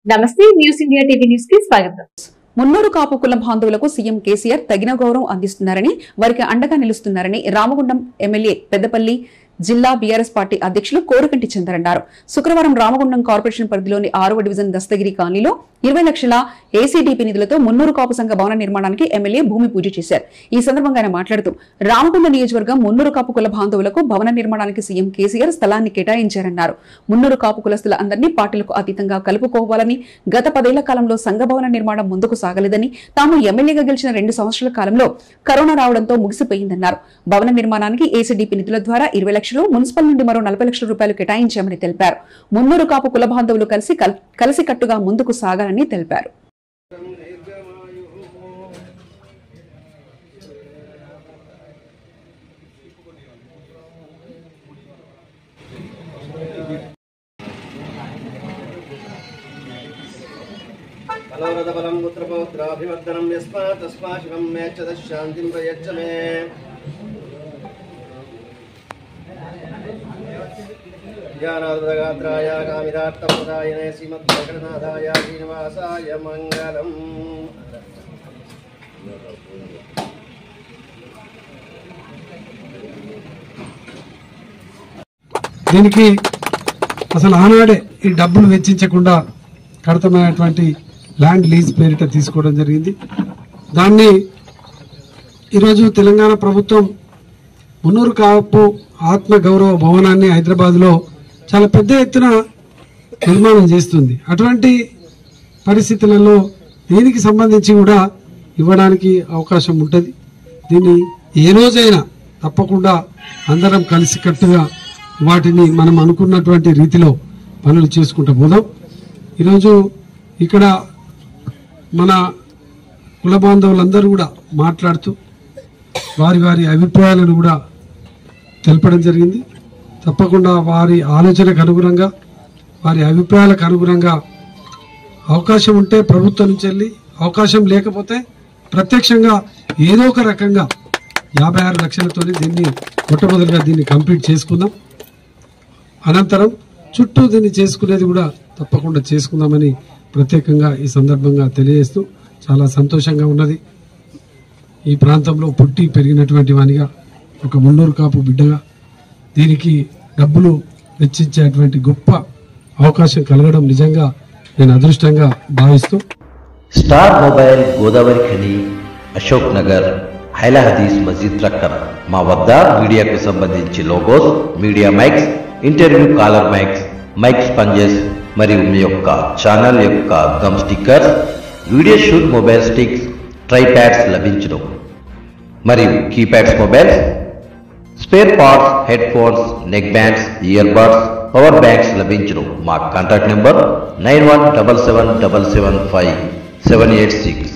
నమస్తే news India TV news కి స్వాగతం మున్నూరు కాపు కుల బాంధవులకు సీఎం కేసీఆర్ తగిన గౌరవం అందిస్తున్నారని వారికి అండగా నిలుస్తున్నారని రామగుండం ఎమ్మెల్యే పెద్దపల్లి జిల్లా బీఆర్ఎస్ పార్టీ అధ్యక్షులు కోరకంటి చందర్ అన్నారు శుక్రవారం రామగుండం కార్పొరేషన్ పరిధిలోని ఆరవ డివిజన్ దస్తగిరి కాలనీలో ఇరవై లక్షల ఏసీడీపీ నిధులతో మున్నూరు కాపు సంఘ భవన నిర్మాణానికి ఎమ్మెల్యే భూమి పూజ చేశారు ఈ సందర్భంగా ఆయన మాట్లాడుతూ రామగుండ నియోజకవర్గం మున్నూరు కాపు కుల బాంధవులకు భవన నిర్మాణానికి సీఎం కేసీఆర్ స్థలాన్ని కేటాయించారన్నారు మున్నూరు కాపు కులస్తుల అందరినీ పార్టీలకు అతీతంగా కలుపుకోవాలని గత పదేళ్ల కాలంలో సంఘ భవన నిర్మాణం ముందుకు సాగలేదని తాము ఎమ్మెల్యేగా గెలిచిన రెండు సంవత్సరాల కాలంలో కరోనా రావడంతో ముగిసిపోయిందన్నారు భవన నిర్మాణానికి ఏసీడీపీ నిధుల ద్వారా ఇరవై లక్షలు మున్సిపల్ నుండి మరో నలభై లక్షల రూపాయలు కేటాయించామని తెలిపారు మున్నూరు కాపు కుల బాంధవులు కలిసి కల్- కలిసికట్టుగా ముందుకు సాగాలని తెలిపారు బలవరదబలం పుత్రపౌత్రాభివర్ధనం యస్మాత్ తస్మా శివం మే చ శాంతిం ప్రయచ్చ మే జ్ఞానాద్రగాత్రాయ కామిదార్థప్రదాయనే శ్రీమద్వేంకటనాథాయ శ్రీనివాసాయ మంగళం దీనికి అసలు ఆనాడే ఈ డబ్బులు వెచ్చించకుండా కడతమైనటువంటి ల్యాండ్ లీజ్ పేరిట తీసుకోవడం జరిగింది దాన్ని ఈరోజు తెలంగాణ ప్రభుత్వం మున్నూరు కాపు ఆత్మ గౌరవ భవనాన్ని హైదరాబాద్లో చాలా పెద్ద ఎత్తున నిర్మాణం చేస్తుంది అటువంటి పరిస్థితులలో దీనికి సంబంధించి కూడా ఇవ్వడానికి అవకాశం ఉంటుంది దీన్ని ఏ రోజైనా తప్పకుండా అందరం కలిసికట్టుగా వాటిని మనం అనుకున్నటువంటి రీతిలో పనులు చేసుకుంటూ పోదాం ఈరోజు ఇక్కడ మన కుల బాంధవులందరూ కూడా మాట్లాడుతూ వారి వారి అభిప్రాయాలను కూడా తెలపడం జరిగింది తప్పకుండా వారి ఆలోచనకు అనుగుణంగా వారి అభిప్రాయాలకు అనుగుణంగా అవకాశం ఉంటే ప్రభుత్వం నుంచి వెళ్ళి అవకాశం లేకపోతే ప్రత్యక్షంగా ఏదో ఒక రకంగా యాభై ఆరు లక్షలతో దీన్ని మొట్టమొదటిగా దీన్ని కంప్లీట్ చేసుకుందాం అనంతరం చుట్టూ దీన్ని చేసుకునేది కూడా తప్పకుండా చేసుకుందామని ప్రత్యేకంగా ఈ సందర్భంగా తెలియజేస్తూ చాలా సంతోషంగా ఉన్నది ఈ ప్రాంతంలో పుట్టి పెరిగినటువంటి వానిగా ఒక మున్నూరు కాపు బిడ్డగా దీనికి డబ్బులు వెచ్చించేటువంటి గొప్ప అవకాశం కలగడం నిజంగా నేను అదృష్టంగా భావిస్తూ star mobile Godavarikhani Ashok Nagar హైలా హదీస్ మసీద్ ప్రక్కన మా వద్ద మీడియాకు సంబంధించి logos media mics interview collar mics mic sponges మరియు మీ యొక్క ఛానల్ యొక్క gum stickers video shoot mobile sticks tripods లభించును మరియు keypads mobiles spare parts headphones neck bands earbuds power banks లభించును మా contact number nine one double seven double seven five seven eight six